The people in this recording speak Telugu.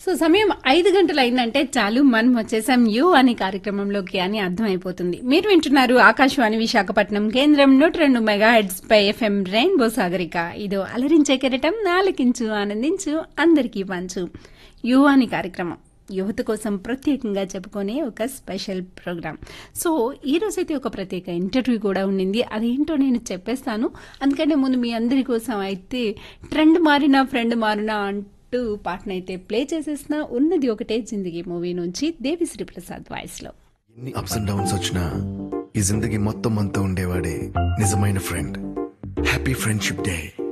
సో సమయం ఐదు గంటలు అయిందంటే చాలు మనం వచ్చేసాం యూ అనే కార్యక్రమంలోకి అని అర్థమైపోతుంది మీరు వింటున్నారు ఆకాశవాణి విశాఖపట్నం కేంద్రం నూట రెండు మెగా హెడ్స్ పై ఎఫ్ఎం రెయిన్బో సాగరిక ఇదో అలరించే కెరటం నాలకించు ఆనందించు అందరికీ పంచు యూ అని కార్యక్రమం యువత కోసం ప్రత్యేకంగా చెప్పుకునే ఒక స్పెషల్ ప్రోగ్రామ్ సో ఈ రోజైతే ఒక ప్రత్యేక ఇంటర్వ్యూ కూడా ఉండింది అదేంటో నేను చెప్పేస్తాను అందుకంటే ముందు మీ అందరి కోసం అయితే ట్రెండ్ మారినా ఫ్రెండ్ మారినా అంటూ పాటనైతే ప్లే చేసేసిన ఉన్నది ఒకటే జిందగీ మూవీ నుంచి దేవిశ్రీ ప్రసాద్ వాయిస్లో ఎన్ని అప్స్ అండ్ డౌన్స్ వచ్చినా ఈ జిందగీ మొత్తం అంతా ఉండేవాడే నిజమైన ఫ్రెండ్ హ్యాపీ ఫ్రెండ్షిప్ డే